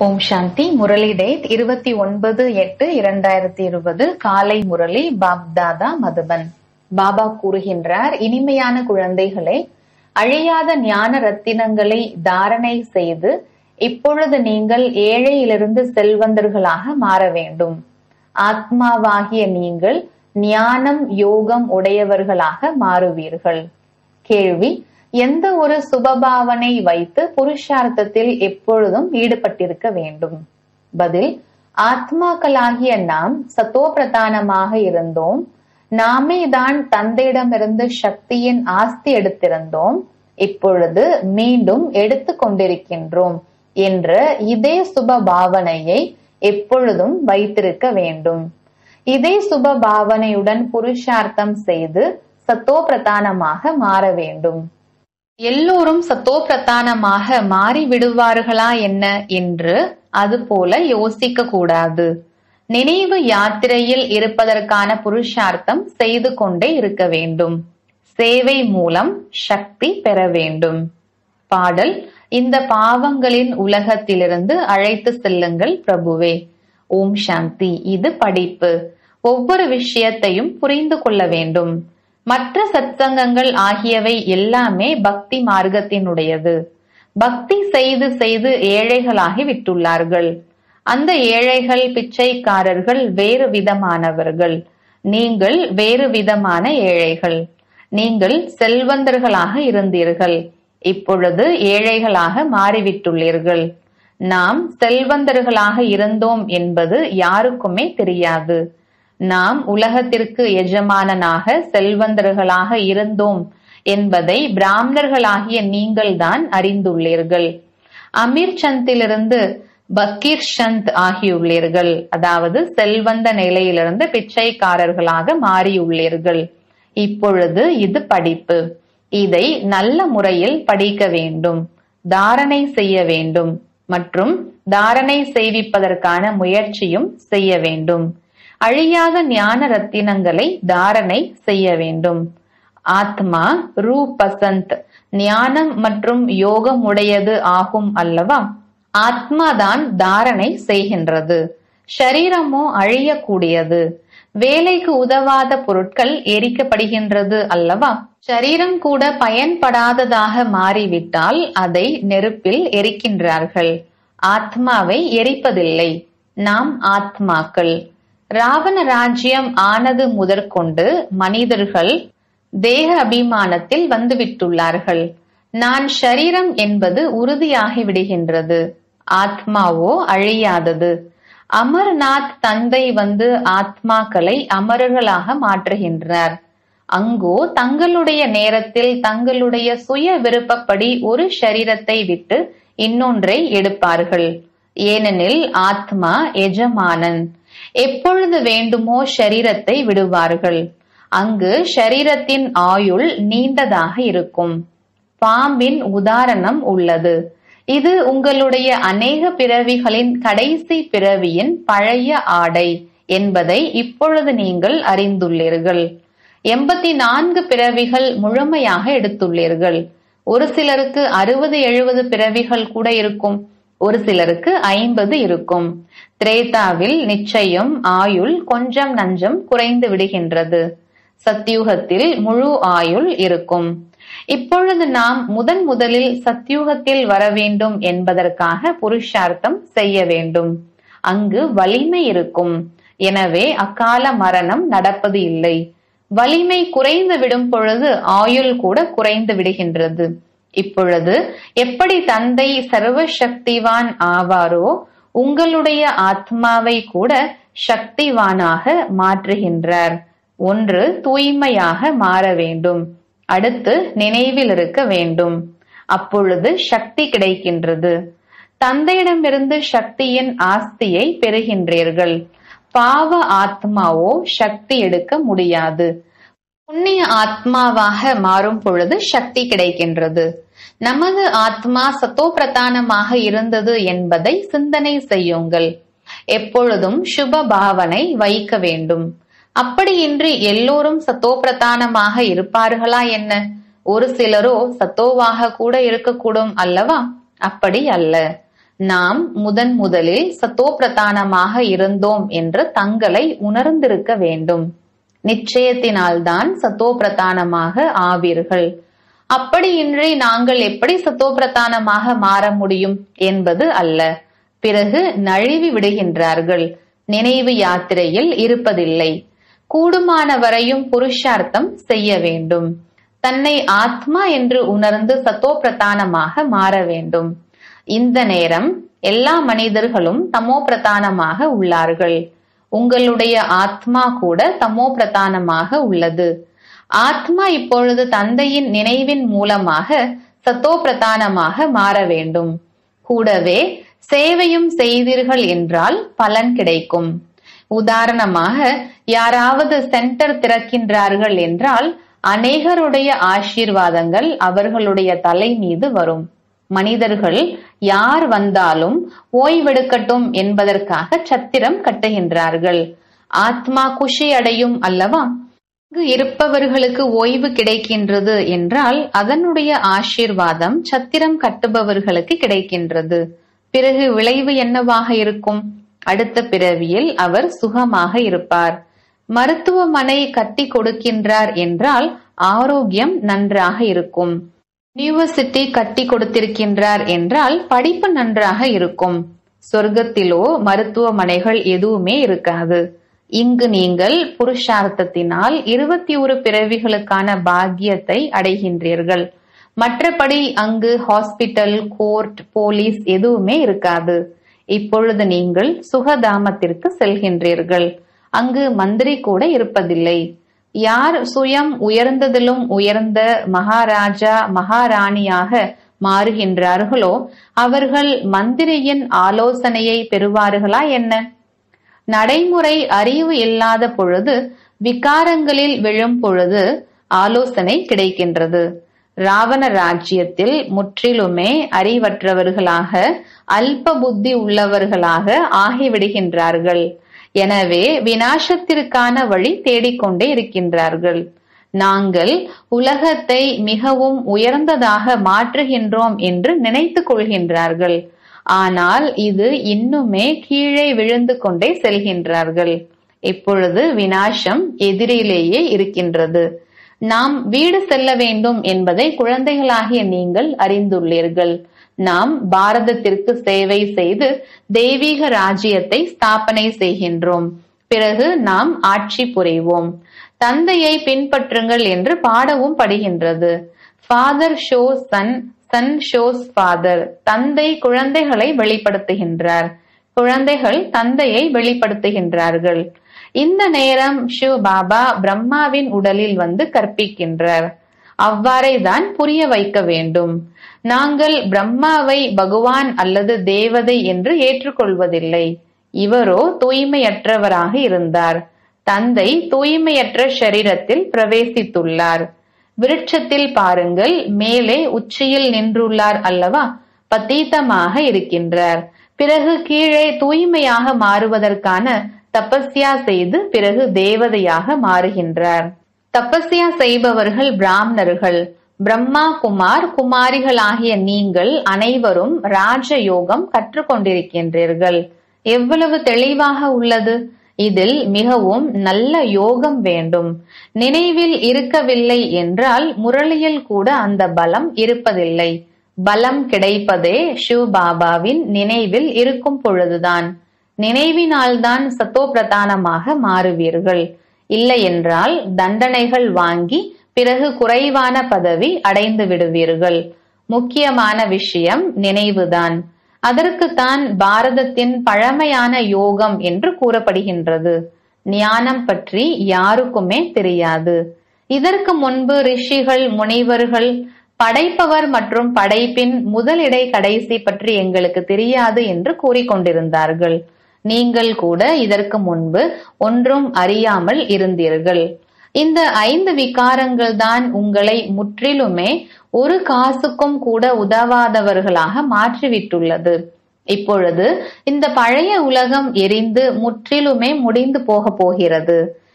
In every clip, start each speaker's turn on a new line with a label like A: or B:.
A: ஓம் சாந்தி Murali date இருபத்தி ஒன்பது எட்டு இரண்டாயிரத்தி இருபது காலை முரளி பாப்தாதா மதுபன் பாபா கூறுகின்றார் இனிமையான குழந்தைகளே அழியாத ஞான ரத்தினங்களை தாரணை செய்து இப்பொழுது நீங்கள் ஏழையிலிருந்து செல்வந்தர்களாக மாற வேண்டும் ஆத்மாவாகிய நீங்கள் ஞானம் யோகம் உடையவர்களாக மாறுவீர்கள் கேள்வி எந்த ஒரு சுபபாவனை வைத்து புருஷார்த்தத்தில் எப்பொழுதும் ஈடுபட்டிருக்க வேண்டும் பதில் ஆத்மாக்களாகிய நாம் சத்தோ பிரதானமாக இருந்தோம் நாமே தான் தந்தையிடமிருந்து சக்தியின் ஆஸ்தி எடுத்திருந்தோம் இப்பொழுது மீண்டும் எடுத்து கொண்டிருக்கின்றோம் என்ற இதே சுப பாவனையை எப்பொழுதும் வைத்திருக்க வேண்டும் இதே சுப பாவனையுடன் புருஷார்த்தம் செய்து சத்தோ பிரதானமாக மாற வேண்டும் எல்லோரும் சத்தோ பிரதானமாக மாறி விடுவார்களா என்ன என்று அது போல யோசிக்க கூடாது நினைவு யாத்திரையில் இருப்பதற்கான புருஷார்த்தம் செய்து கொண்டே இருக்க வேண்டும் சேவை மூலம் சக்தி பெற வேண்டும் பாடல் இந்த பாவங்களின் உலகத்திலிருந்து அழைத்து செல்லுங்கள் பிரபுவே ஓம் சாந்தி இது படிப்பு ஒவ்வொரு விஷயத்தையும் புரிந்து கொள்ள வேண்டும் மற்ற சத்சங்கங்கள் ஆகியவை எல்லாமே பக்தி மார்க்கத்தினுடையது பக்தி செய்து செய்து ஏழைகளாகி விட்டுள்ளார்கள் அந்த ஏழைகள் பிச்சைக்காரர்கள் வேறு விதமானவர்கள் நீங்கள் வேறு விதமான ஏழைகள் நீங்கள் செல்வந்தர்களாக இருந்தீர்கள் இப்பொழுது ஏழைகளாக மாறிவிட்டுள்ளீர்கள் நாம் செல்வந்தர்களாக இருந்தோம் என்பது யாருக்குமே தெரியாது நாம் உலகத்திற்கு எஜமானனாக செல்வந்தர்களாக இருந்தோம் என்பதை பிராமணர்களாகிய நீங்கள்தான் அறிந்துள்ளீர்கள் அமீர் சந்திலிருந்து பக்கீர் சந்த் ஆகியுள்ளீர்கள் அதாவது செல்வந்த நிலையிலிருந்து பிச்சைக்காரர்களாக மாறியுள்ளீர்கள் இப்பொழுது இது படிப்பு இதை நல்ல முறையில் படிக்க வேண்டும் தாரணை செய்ய வேண்டும் மற்றும் தாரணை செய்விப்பதற்கான முயற்சியும் செய்ய வேண்டும் அழியாத ஞான ரத்தினங்களை தாரணை செய்ய வேண்டும் ஆத்மா ரூ பசந்த் ஞானம் மற்றும் யோகம் உடையது ஆகும் அல்லவா ஆத்மாதான் தாரணை செய்கின்றது ஷரீரமோ அழியக்கூடியது வேலைக்கு உதவாத பொருட்கள் எரிக்கப்படுகின்றது அல்லவா சரீரம் கூட பயன்படாததாக மாறிவிட்டால் அதை நெருப்பில் எரிக்கின்றார்கள் ஆத்மாவை எரிப்பதில்லை நாம் ஆத்மாக்கள் ராவண ராஜ்யம் ஆனது முதற்கொண்டு மனிதர்கள் தேக அபிமானத்தில் வந்துவிட்டுள்ளார்கள் நான் ஷரீரம் என்பது உறுதியாகி விடுகின்றது ஆத்மாவோ அழியாதது அமர்நாத் தந்தை வந்து ஆத்மாக்களை அமரர்களாக மாற்றுகின்றார் அங்கோ தங்களுடைய நேரத்தில் தங்களுடைய சுய விருப்பப்படி ஒரு ஷரீரத்தை விட்டு இன்னொன்றை எடுப்பார்கள் ஏனெனில் ஆத்மா எஜமானன் எப்பொழுது வேண்டுமோ ஷரீரத்தை விடுவார்கள் அங்கு ஷரீரத்தின் ஆயுள் நீண்டதாக இருக்கும் பாம்பின் உதாரணம் உள்ளது இது உங்களுடைய அநேக பிறவிகளின் கடைசி பிறவியின் பழைய ஆடை என்பதை இப்பொழுது நீங்கள் அறிந்துள்ளீர்கள் எண்பத்தி நான்கு பிறவிகள் முழுமையாக எடுத்துள்ளீர்கள் ஒரு சிலருக்கு அறுபது எழுபது பிறவிகள் கூட இருக்கும் ஒரு சிலருக்கு ஐம்பது இருக்கும் திரேதாவில் நிச்சயம் ஆயுள் கொஞ்சம் நஞ்சம் குறைந்து விடுகின்றது சத்தியுகத்தில் முழு ஆயுள் இருக்கும் இப்பொழுது நாம் முதன் முதலில் சத்தியுகத்தில் வர வேண்டும் என்பதற்காக புருஷார்த்தம் செய்ய வேண்டும் அங்கு வலிமை இருக்கும் எனவே அக்கால மரணம் நடப்பது இல்லை வலிமை குறைந்து விடும் பொழுது ஆயுள் கூட குறைந்து விடுகின்றது இப்பொழுது எப்படி தந்தை சர்வசக்திவான் ஆவாரோ உங்களுடைய ஆத்மாவை கூட சக்திவானாக மாற்றுகின்றார் ஒன்று தூய்மையாக மாற வேண்டும் அடுத்து நினைவில் இருக்க வேண்டும் அப்பொழுது சக்தி கிடைக்கின்றது தந்தையிடமிருந்து சக்தியின் ஆஸ்தியை பெறுகின்றீர்கள் பாவ ஆத்மாவோ சக்தி எடுக்க முடியாது புண்ணிய ஆத்மாவாக மாறும் பொழுது சக்தி கிடைக்கின்றது நமது ஆத்மா சத்தோ பிரதானமாக இருந்தது என்பதை சிந்தனை செய்யுங்கள் எப்பொழுதும் சுப பாவனை வைக்க வேண்டும் அப்படியின்றி எல்லோரும் சத்தோப்பிரதானமாக இருப்பார்களா என்ன ஒரு சிலரோ சத்தோவாக கூட இருக்கக்கூடும் அல்லவா அப்படி அல்ல நாம் முதன் முதலில் சத்தோப்பிரதானமாக இருந்தோம் என்று தங்களை உணர்ந்திருக்க வேண்டும் நிச்சயத்தினால்தான் சத்தோப்பிரதானமாக ஆவீர்கள் அப்படியின்றி நாங்கள் எப்படி சத்தோப்பிரதானமாக மாற முடியும் என்பது அல்ல பிறகு நழுவி விடுகின்றார்கள் நினைவு யாத்திரையில் இருப்பதில்லை கூடுமான வரையும் புருஷார்த்தம் செய்ய வேண்டும் தன்னை ஆத்மா என்று உணர்ந்து சத்தோப்பிரதானமாக மாற வேண்டும் இந்த நேரம் எல்லா மனிதர்களும் தமோ பிரதானமாக உள்ளார்கள் உங்களுடைய ஆத்மா கூட தமோ பிரதானமாக உள்ளது ஆத்மா இப்பொழுது தந்தையின் நினைவின் மூலமாக சத்தோ பிரதானமாக மாற வேண்டும் கூடவே சேவையும் செய்தீர்கள் என்றால் பலன் கிடைக்கும் உதாரணமாக யாராவது சென்டர் திறக்கின்றார்கள் என்றால் அநேகருடைய ஆசீர்வாதங்கள் அவர்களுடைய தலை மீது வரும் மனிதர்கள் யார் வந்தாலும் ஓய்வெடுக்கட்டும் என்பதற்காக சத்திரம் கட்டுகின்றார்கள் ஆத்மா குஷி அடையும் அல்லவா அங்கு இருப்பவர்களுக்கு ஓய்வு கிடைக்கின்றது என்றால் அதனுடைய ஆசீர்வாதம் சத்திரம் கட்டுபவர்களுக்கு கிடைக்கின்றது பிறகு விளைவு என்னவாக இருக்கும் அடுத்த பிறவியில் அவர் சுகமாக இருப்பார் மருத்துவமனை கட்டி கொடுக்கின்றார் என்றால் ஆரோக்கியம் நன்றாக இருக்கும் யூனிவர்சிட்டி கட்டி கொடுத்திருக்கின்றார் என்றால் படிப்பு நன்றாக இருக்கும் சொர்க்கத்திலோ மருத்துவமனைகள் எதுவுமே இருக்காது இங்கு நீங்கள் புருஷார்த்தத்தினால் இருபத்தி ஒரு பிறவிகளுக்கான பாக்கியத்தை அடைகின்றீர்கள் மற்றபடி அங்கு ஹாஸ்பிட்டல் கோர்ட் போலீஸ் எதுவுமே இருக்காது இப்பொழுது நீங்கள் சுகதாமத்திற்கு செல்கின்றீர்கள் அங்கு மந்திரி கூட இருப்பதில்லை யார் சுயம் உயர்ந்ததிலும் உயர்ந்த மகாராஜா மகாராணியாக மாறுகின்றார்களோ அவர்கள் மந்திரியின் ஆலோசனையை பெறுவார்களா என்ன நடைமுறை அறிவு இல்லாத பொழுது விகாரங்களில் விழும் பொழுது ஆலோசனை கிடைக்கின்றது ராவண ராஜ்யத்தில் முற்றிலுமே அறிவற்றவர்களாக அல்ப புத்தி உள்ளவர்களாக ஆகிவிடுகின்றார்கள் எனவே வினாசத்திற்கான வழி தேடிக்கொண்டே இருக்கின்றார்கள் நாங்கள் உலகத்தை மிகவும் உயர்ந்ததாக மாற்றுகின்றோம் என்று நினைத்துக் கொள்கின்றார்கள் ஆனால் இது இன்னுமே கீழே விழுந்து கொண்டே செல்கின்றார்கள் இப்பொழுது வினாசம் எதிரிலேயே இருக்கின்றது நாம் வீடு செல்ல வேண்டும் என்பதை குழந்தைகளாகிய நீங்கள் அறிந்துள்ளீர்கள் நாம் பாரதத்திற்கு சேவை செய்து தெய்வீக ராஜ்யத்தை ஸ்தாபனை செய்கின்றோம் பிறகு நாம் ஆட்சி புரிவோம் தந்தையை பின்பற்றுங்கள் என்று பாடவும் படுகின்றது father show son son shows father தந்தை குழந்தைகளை வெளிப்படுத்துகின்றார் குழந்தைகள் தந்தையை வெளிப்படுத்துகின்றார்கள் இந்த நேரம் ஷிவ் பாபா பிரம்மாவின் உடலில் வந்து கற்பிக்கின்றார் அவ்வாறே தான் புரிய வைக்க வேண்டும் நாங்கள் பிரம்மாவை பகவான் அல்லது தேவதை என்று ஏற்றுக்கொள்வதில்லை இவரோ தூய்மையற்றவராக இருந்தார் தந்தை தூய்மையற்ற ஷரீரத்தில் பிரவேசித்துள்ளார் விருட்சத்தில் பாருங்கள் மேலே உச்சியில் நின்றுள்ளார் அல்லவா பத்தீத்தமாக இருக்கின்றார் பிறகு கீழே தூய்மையாக மாறுவதற்கான தபஸ்யா செய்து பிறகு தேவதையாக மாறுகின்றார் தபஸ்யா செய்பவர்கள் பிராமணர்கள் பிரம்மா குமார் குமாரிகளாகிய நீங்கள் அனைவரும் ராஜயோகம் கற்றுக்கொண்டிருக்கின்றீர்கள் எவ்வளவு தெளிவாக உள்ளது இதில் மிகவும் நல்ல யோகம் வேண்டும் நினைவில் இருக்கவில்லை என்றால் முரளியில் கூட அந்த பலம் இருப்பதில்லை பலம் கிடைப்பதே சிவ் பாபாவின் நினைவில் இருக்கும் பொழுதுதான் நினைவினால்தான் சத்தோ பிரதானமாக மாறுவீர்கள் இல்லை என்றால் தண்டனைகள் வாங்கி பிறகு குறைவான பதவி அடைந்து விடுவீர்கள் முக்கியமான விஷயம் நினைவுதான் அதற்குத்தான் பாரதத்தின் பழமையான யோகம் என்று கூறப்படுகின்றது ஞானம் பற்றி யாருக்குமே தெரியாது இதற்கு முன்பு ரிஷிகள் முனிவர்கள் படைப்பவர் மற்றும் படைப்பின் முதலிடை கடைசி பற்றி எங்களுக்கு தெரியாது என்று கூறிக்கொண்டிருந்தார்கள் நீங்கள் கூட இதற்கு முன்பு ஒன்றும் அறியாமல் இருந்தீர்கள் இந்த ஐந்து விகாரங்கள் தான் உங்களை முற்றிலுமே ஒரு காசுக்கும் கூட உதவாதவர்களாக மாற்றிவிட்டுள்ளது இப்பொழுது இந்த பழைய உலகம் எரிந்து முற்றிலுமே முடிந்து போக போகிறது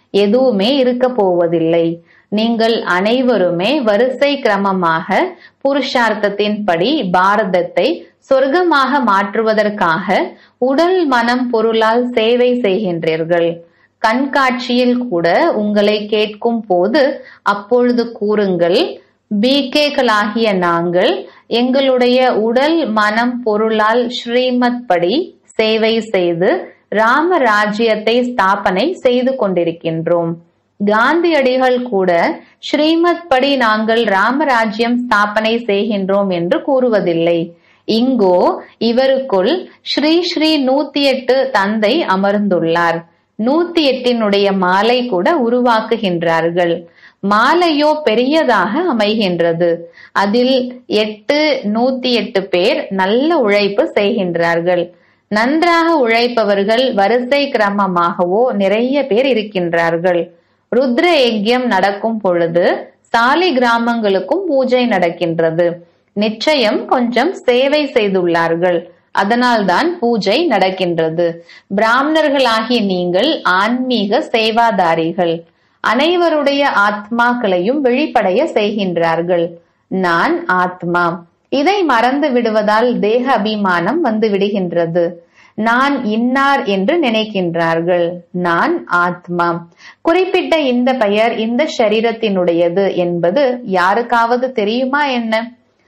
A: எதுவுமே இருக்க போவதில்லை நீங்கள் அனைவருமே வரிசை கிரமமாக புருஷார்த்தத்தின்படி பாரதத்தை சொர்க்கமாக மாற்றுவதற்காக உடல் மனம் பொருளால் சேவை செய்கின்றீர்கள் கண்காட்சியில் கூட உங்களை கேட்கும் போது அப்பொழுது கூறுங்கள் பிகேக்களாகிய நாங்கள் எங்களுடைய உடல் மனம் பொருளால் ஸ்ரீமத் படி சேவை செய்து ராம ராஜ்யத்தை ஸ்தாபனை செய்து கொண்டிருக்கின்றோம் காந்தியடிகள் கூட ஸ்ரீமத் படி நாங்கள் ராமராஜ்யம் ஸ்தாபனை செய்கின்றோம் என்று கூறுவதில்லை இங்கோ இவருக்குள் ஸ்ரீ ஸ்ரீ நூத்தி எட்டு தந்தை அமர்ந்துள்ளார் நூத்தி எட்டினுடைய மாலை கூட உருவாக்குகின்றார்கள் மாலையோ பெரியதாக அமைகின்றது அதில் எட்டு நூத்தி எட்டு பேர் நல்ல உழைப்பு செய்கின்றார்கள் நன்றாக உழைப்பவர்கள் வரிசை கிரமமாகவோ நிறைய பேர் இருக்கின்றார்கள் ருத்ர யஜ்யம் நடக்கும் பொழுது சாலை கிராமங்களுக்கும் பூஜை நடக்கின்றது நிச்சயம் கொஞ்சம் சேவை செய்துள்ளார்கள் அதனால்தான் பூஜை நடக்கின்றது பிராமணர்களாகிய நீங்கள் ஆன்மீக சேவாதாரிகள் அனைவருடைய ஆத்மாக்களையும் விழிப்படைய செய்கின்றார்கள் நான் ஆத்மா இதை மறந்து விடுவதால் தேக அபிமானம் வந்து விடுகின்றது நான் இன்னார் என்று நினைக்கின்றார்கள் நான் ஆத்மா குறிப்பிட்ட இந்த பெயர் இந்த சரீரத்தினுடையது என்பது யாருக்காவது தெரியுமா என்ன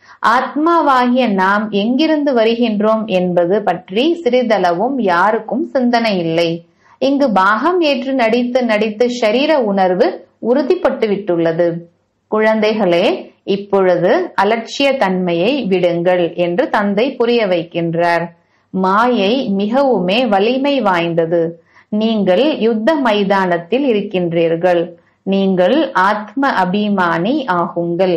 A: ஆத்மாவாகிய நாம் எங்கிருந்து வருகின்றோம் என்பது பற்றி சிறிதளவும் யாருக்கும் சிந்தனை இல்லை இங்கு பாகம் ஏற்று நடித்து நடித்து ஷரீர உணர்வு உறுதிப்பட்டு விட்டுள்ளது குழந்தைகளே இப்பொழுது அலட்சிய தன்மையை விடுங்கள் என்று தந்தை புரிய வைக்கின்றார் மாயை மிகவுமே வலிமை வாய்ந்தது நீங்கள் யுத்த மைதானத்தில் இருக்கின்றீர்கள் நீங்கள் ஆத்ம அபிமானி ஆகுங்கள்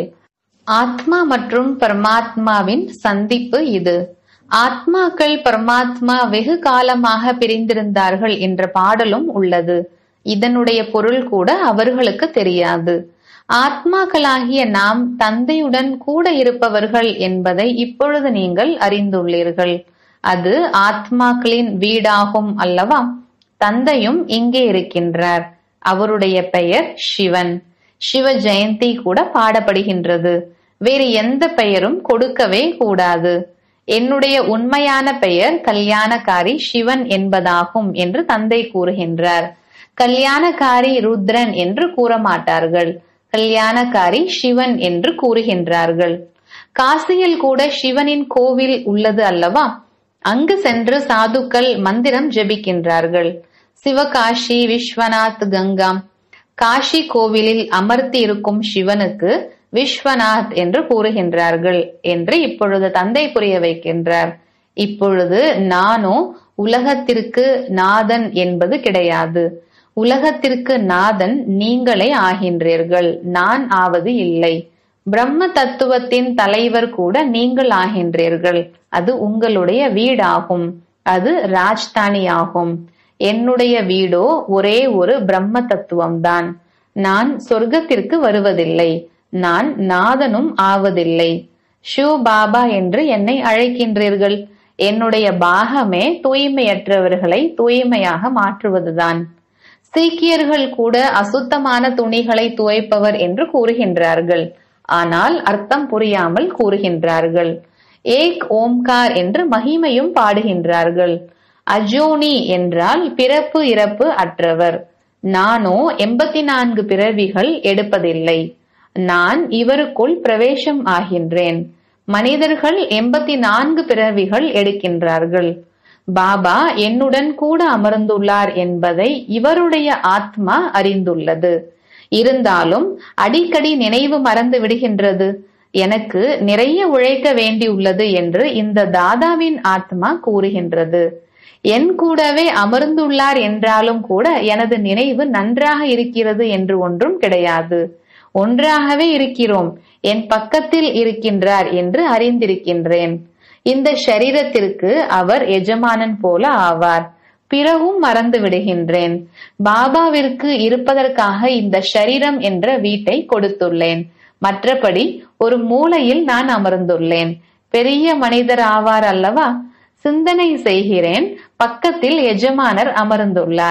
A: ஆத்மா மற்றும் பரமாத்மாவின் சந்திப்பு இது ஆத்மாக்கள் பரமாத்மா வெகு காலமாக பிரிந்திருந்தார்கள் என்ற பாடலும் உள்ளது இதனுடைய பொருள் கூட அவர்களுக்கு தெரியாது ஆத்மாக்களாகிய நாம் தந்தையுடன் கூட இருப்பவர்கள் என்பதை இப்பொழுது நீங்கள் அறிந்துள்ளீர்கள் அது ஆத்மாக்களின் வீடாகும் அல்லவா தந்தையும் இங்கே இருக்கின்றார் அவருடைய பெயர் சிவன் சிவ ஜெயந்தி கூட பாடப்படுகின்றது வேறு எந்த பெயரும் கொடுக்கவே கூடாது என்னுடைய உண்மையான பெயர் கல்யாணக்காரி சிவன் என்பதாகும் என்று தந்தை கூறுகின்றார் கல்யாணக்காரி ருத்ரன் என்று கூற மாட்டார்கள் கல்யாணக்காரி சிவன் என்று கூறுகின்றார்கள் காசியில் கூட சிவனின் கோவில் உள்ளது அல்லவா அங்கு சென்று சாதுக்கள் மந்திரம் ஜெபிக்கின்றார்கள் சிவகாஷி விஸ்வநாத் கங்காம் காஷி கோவிலில் அமர்த்தி இருக்கும் சிவனுக்கு விஸ்வநாத் என்று கூறுகின்றார்கள் என்று இப்பொழுது தந்தை புரிய வைக்கின்றார் இப்பொழுது நானோ உலகத்திற்கு நாதன் என்பது கிடையாது உலகத்திற்கு நாதன் நீங்களே ஆகின்றீர்கள் நான் ஆவது இல்லை பிரம்ம தத்துவத்தின் தலைவர் கூட நீங்கள் ஆகின்றீர்கள் அது உங்களுடைய வீடாகும் அது ராஜ்தானி ஆகும் என்னுடைய வீடோ ஒரே ஒரு பிரம்ம தத்துவம்தான் நான் சொர்க்கத்திற்கு வருவதில்லை நான் நாதனும் ஆவதில்லை ஷூ பாபா என்று என்னை அழைக்கின்றீர்கள் என்னுடைய பாகமே தூய்மையற்றவர்களை தூய்மையாக மாற்றுவதுதான் சீக்கியர்கள் கூட அசுத்தமான துணிகளை துவைப்பவர் என்று கூறுகின்றார்கள் ஆனால் அர்த்தம் புரியாமல் கூறுகின்றார்கள் ஏக் ஓம்கார் என்று மகிமையும் பாடுகின்றார்கள் அஜோனி என்றால் பிறப்பு இறப்பு அற்றவர் நானோ எண்பத்தி நான்கு பிறவிகள் எடுப்பதில்லை நான் இவருக்குள் பிரவேசம் ஆகின்றேன் மனிதர்கள் எண்பத்தி நான்கு பிறவிகள் எடுக்கின்றார்கள் பாபா என்னுடன் கூட அமர்ந்துள்ளார் என்பதை இவருடைய ஆத்மா அறிந்துள்ளது இருந்தாலும் அடிக்கடி நினைவு மறந்து விடுகின்றது எனக்கு நிறைய உழைக்க வேண்டியுள்ளது என்று இந்த தாதாவின் ஆத்மா கூறுகின்றது என் கூடவே அமர்ந்துள்ளார் என்றாலும் கூட எனது நினைவு நன்றாக இருக்கிறது என்று ஒன்றும் கிடையாது ஒன்றாகவே இருக்கிறோம் என் பக்கத்தில் இருக்கின்றார் என்று அறிந்திருக்கின்றேன் இந்த ஷரீரத்திற்கு அவர் எஜமானன் போல ஆவார் பிறகும் மறந்து விடுகின்றேன் பாபாவிற்கு இருப்பதற்காக இந்த ஷரீரம் என்ற வீட்டை கொடுத்துள்ளேன் மற்றபடி ஒரு மூலையில் நான் அமர்ந்துள்ளேன் பெரிய மனிதர் ஆவார் அல்லவா சிந்தனை செய்கிறேன் பக்கத்தில் எஜமானர் அமர்ந்துள்ளார்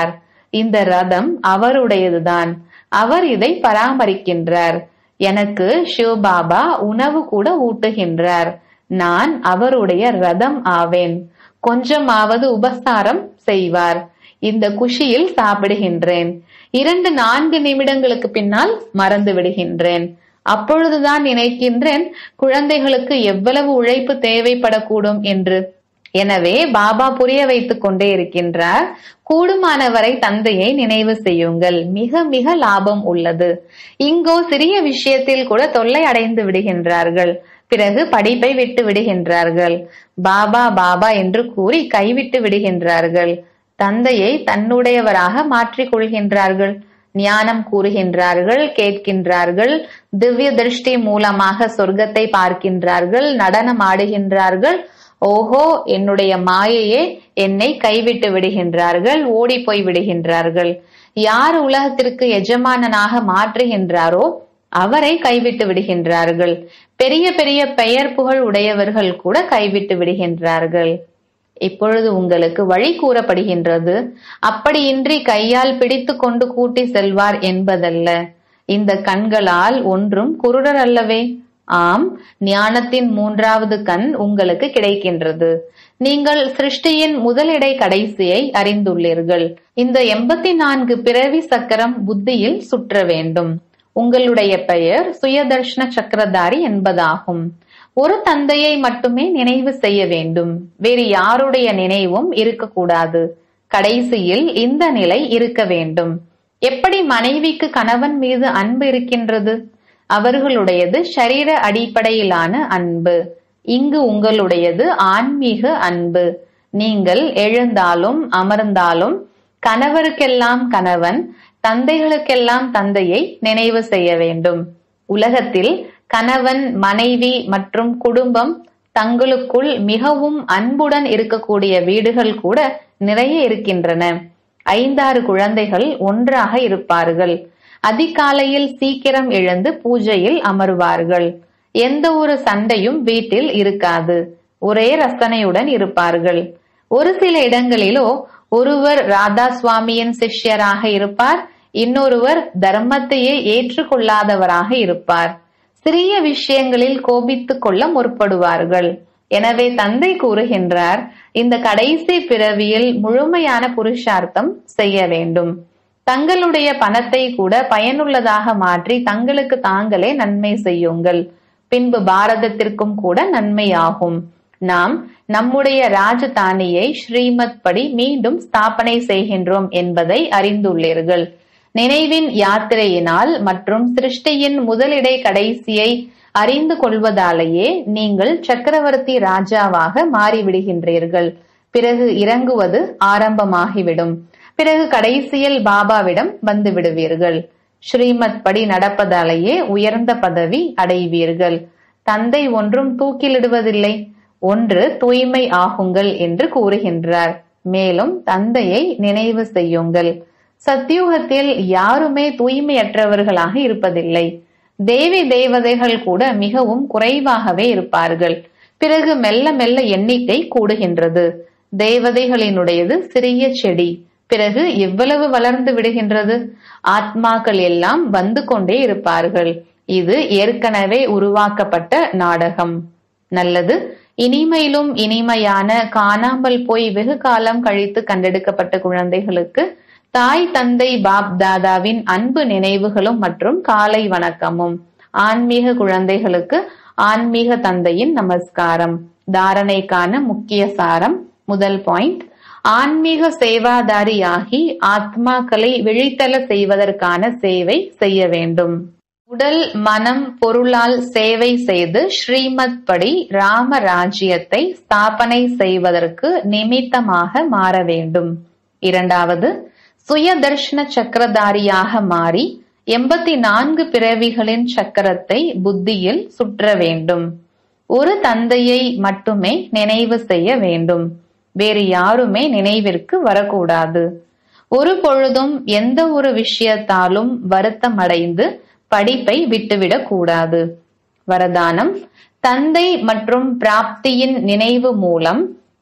A: இந்த ரதம் அவருடையதுதான் அவர் இதை பராமரிக்கின்றார் எனக்கு சிவபாபா உணவு கூட ஊட்டுகின்றார் நான் அவருடைய ரதம் ஆவேன் கொஞ்சமாவது உபசாரம் செய்வார் இந்த குஷியில் சாப்பிடுகின்றேன் இரண்டு நான்கு நிமிடங்களுக்கு பின்னால் மறந்து விடுகின்றேன் அப்பொழுதுதான் நினைக்கின்றேன் குழந்தைகளுக்கு எவ்வளவு உழைப்பு தேவைப்படக்கூடும் என்று எனவே பாபா புரிய வைத்துக் கொண்டே இருக்கின்றார் கூடுமானவரை தந்தையை நினைவு செய்யுங்கள் மிக மிக லாபம் உள்ளது இங்கோ சிறிய விஷயத்தில் கூட தொல்லை அடைந்து விடுகின்றார்கள் பிறகு படிப்பை விட்டு விடுகின்றார்கள் பாபா பாபா என்று கூறி கைவிட்டு விடுகின்றார்கள் தந்தையை தன்னுடையவராக மாற்றிக் கொள்கின்றார்கள் ஞானம் கூறுகின்றார்கள் கேட்கின்றார்கள் திவ்ய திருஷ்டி மூலமாக சொர்க்கத்தை பார்க்கின்றார்கள் நடனம் ஆடுகின்றார்கள் ஓஹோ என்னுடைய மாயையே என்னை கைவிட்டு விடுகின்றார்கள் ஓடி போய் விடுகின்றார்கள் யார் உலகத்திற்கு எஜமானனாக மாற்றுகின்றாரோ அவரை கைவிட்டு விடுகின்றார்கள் பெரிய பெரிய பெயர் புகழ் உடையவர்கள் கூட கைவிட்டு விடுகின்றார்கள் இப்பொழுது உங்களுக்கு வழி கூறப்படுகின்றது அப்படியின்றி கையால் பிடித்து கொண்டு கூட்டி செல்வார் என்பதல்ல இந்த கண்களால் ஒன்றும் குருடர் அல்லவே ஆம் ஞானத்தின் மூன்றாவது கண் உங்களுக்கு கிடைக்கின்றது நீங்கள் சிருஷ்டியின் முதலிடை கடைசியை அறிந்துள்ளீர்கள் இந்த எண்பத்தி நான்கு பிறவி சக்கரம் புத்தியில் சுற்ற வேண்டும் உங்களுடைய பெயர் சுயதர்ஷன சக்கரதாரி என்பதாகும் ஒரு தந்தையை மட்டுமே நினைவு செய்ய வேண்டும் வேறு யாருடைய நினைவும் இருக்கக்கூடாது கடைசியில் இந்த நிலை இருக்க வேண்டும் எப்படி மனைவிக்கு கணவன் மீது அன்பு இருக்கின்றது அவர்களுடையது ஷரீர அடிப்படையிலான அன்பு இங்கு உங்களுடையது ஆன்மீக அன்பு நீங்கள் எழுந்தாலும் அமர்ந்தாலும் கணவருக்கெல்லாம் கணவன் தந்தைகளுக்கெல்லாம் தந்தையை நினைவு செய்ய வேண்டும் உலகத்தில் கணவன் மனைவி மற்றும் குடும்பம் தங்களுக்குள் மிகவும் அன்புடன் இருக்கக்கூடிய வீடுகள் கூட நிறைய இருக்கின்றன ஐந்தாறு குழந்தைகள் ஒன்றாக இருப்பார்கள் அதிகாலையில் சீக்கிரம் எழுந்து பூஜையில் அமர்வார்கள் எந்த ஒரு சண்டையும் வீட்டில் இருக்காது ஒரே ரசனையுடன் இருப்பார்கள் ஒரு சில இடங்களிலோ ஒருவர் ராதா சுவாமியின் சிஷ்யராக இருப்பார் இன்னொருவர் தர்மத்தையே ஏற்றுக்கொள்ளாதவராக இருப்பார் சிறிய விஷயங்களில் கோபித்துக் கொள்ள முற்படுவார்கள் எனவே தந்தை கூறுகின்றார் இந்த கடைசி பிறவியில் முழுமையான புருஷார்த்தம் செய்ய வேண்டும் தங்களுடைய பணத்தை கூட பயனுள்ளதாக மாற்றி தங்களுக்கு தாங்களே நன்மை செய்யுங்கள் பின்பு பாரதத்திற்கும் கூட நன்மையாகும் நாம் நம்முடைய ராஜதானியை ஸ்ரீமத் படி மீண்டும் ஸ்தாபனை செய்கின்றோம் என்பதை அறிந்துள்ளீர்கள் நினைவின் யாத்திரையினால் மற்றும் சிருஷ்டியின் முதலிடை கடைசியை அறிந்து கொள்வதாலேயே நீங்கள் சக்கரவர்த்தி ராஜாவாக மாறிவிடுகின்றீர்கள் பிறகு இறங்குவது ஆரம்பமாகிவிடும் பிறகு கடைசியில் பாபாவிடம் வந்து விடுவீர்கள் ஸ்ரீமத் படி நடப்பதாலேயே உயர்ந்த பதவி அடைவீர்கள் தந்தை ஒன்றும் தூக்கிலிடுவதில்லை ஒன்று தூய்மை ஆகுங்கள் என்று கூறுகின்றார் மேலும் தந்தையை நினைவு செய்யுங்கள் சத்தியுகத்தில் யாருமே தூய்மையற்றவர்களாக இருப்பதில்லை தேவி தேவதைகள் கூட மிகவும் குறைவாகவே இருப்பார்கள் பிறகு மெல்ல மெல்ல எண்ணிக்கை கூடுகின்றது தேவதைகளினுடையது சிறிய செடி பிறகு எவ்வளவு வளர்ந்து விடுகின்றது ஆத்மாக்கள் எல்லாம் வந்து கொண்டே இருப்பார்கள் இது ஏற்கனவே உருவாக்கப்பட்ட நாடகம் நல்லது இனிமையிலும் இனிமையான காணாமல் போய் வெகு காலம் கழித்து கண்டெடுக்கப்பட்ட குழந்தைகளுக்கு தாய் தந்தை பாப் தாதாவின் அன்பு நினைவுகளும் மற்றும் காலை வணக்கமும் ஆன்மீக குழந்தைகளுக்கு ஆன்மீக தந்தையின் நமஸ்காரம் தாரணைக்கான முக்கிய சாரம் முதல் பாயிண்ட் ஆன்மீக சேவாதாரியாகி ஆத்மாக்களை விழித்தல செய்வதற்கான சேவை செய்ய வேண்டும் உடல் மனம் பொருளால் சேவை செய்து ஸ்ரீமத் படி ராம ராஜ்யத்தை ஸ்தாபனை செய்வதற்கு நிமித்தமாக மாற வேண்டும் இரண்டாவது சுயதர்ஷன சக்கரதாரியாக மாறி எண்பத்தி நான்கு பிறவிகளின் சக்கரத்தை புத்தியில் சுற்ற வேண்டும் ஒரு தந்தையை மட்டுமே நினைவு செய்ய வேண்டும் வேறு யாருமே நினைவிற்கு வரக்கூடாது ஒரு பொழுதும் எந்த ஒரு விஷயத்தாலும் வருத்தமடைந்து படிப்பை விட்டுவிடக் கூடாது வரதானம் தந்தை மற்றும் பிராப்தியின் நினைவு மூலம்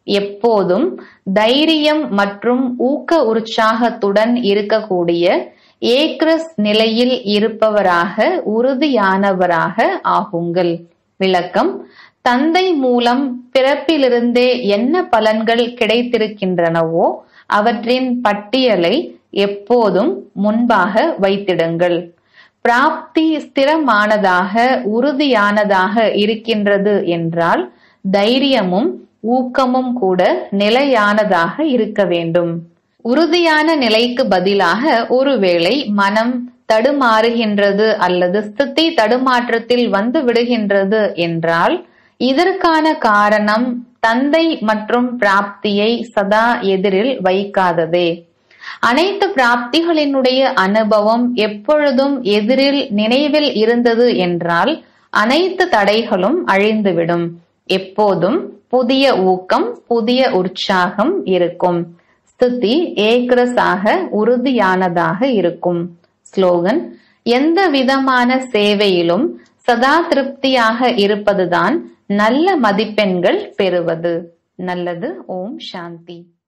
A: எப்போதும் தைரியம் மற்றும் ஊக்க உற்சாகத்துடன் இருக்கக்கூடிய ஏக்ரஸ் நிலையில் இருப்பவராக உறுதியானவராக ஆகுங்கள் விளக்கம் தந்தை மூலம் பிறப்பிலிருந்தே என்ன பலன்கள் கிடைத்திருக்கின்றனவோ அவற்றின் பட்டியலை எப்போதும் முன்பாக வைத்திடுங்கள் பிராப்தி ஸ்திரமானதாக உறுதியானதாக இருக்கின்றது என்றால் தைரியமும் ஊக்கமும் கூட நிலையானதாக இருக்க வேண்டும் உறுதியான நிலைக்கு பதிலாக ஒருவேளை மனம் தடுமாறுகின்றது அல்லது ஸ்திதி தடுமாற்றத்தில் வந்து விடுகின்றது என்றால் இதற்கான காரணம் தந்தை மற்றும் பிராப்தியை சதா எதிரில் வைக்காததே அனைத்து பிராப்திகளினுடைய அனுபவம் எப்பொழுதும் எதிரில் நினைவில் இருந்தது என்றால் அனைத்து தடைகளும் அழிந்துவிடும் எப்போதும் புதிய ஊக்கம் புதிய உற்சாகம் இருக்கும் ஸ்திதி ஏக்ரஸாக உறுதியானதாக இருக்கும் ஸ்லோகன் எந்த விதமான சேவையிலும் சதா திருப்தியாக இருப்பதுதான் நல்ல மதிப்பெண்கள் பெறுவது நல்லது ஓம் சாந்தி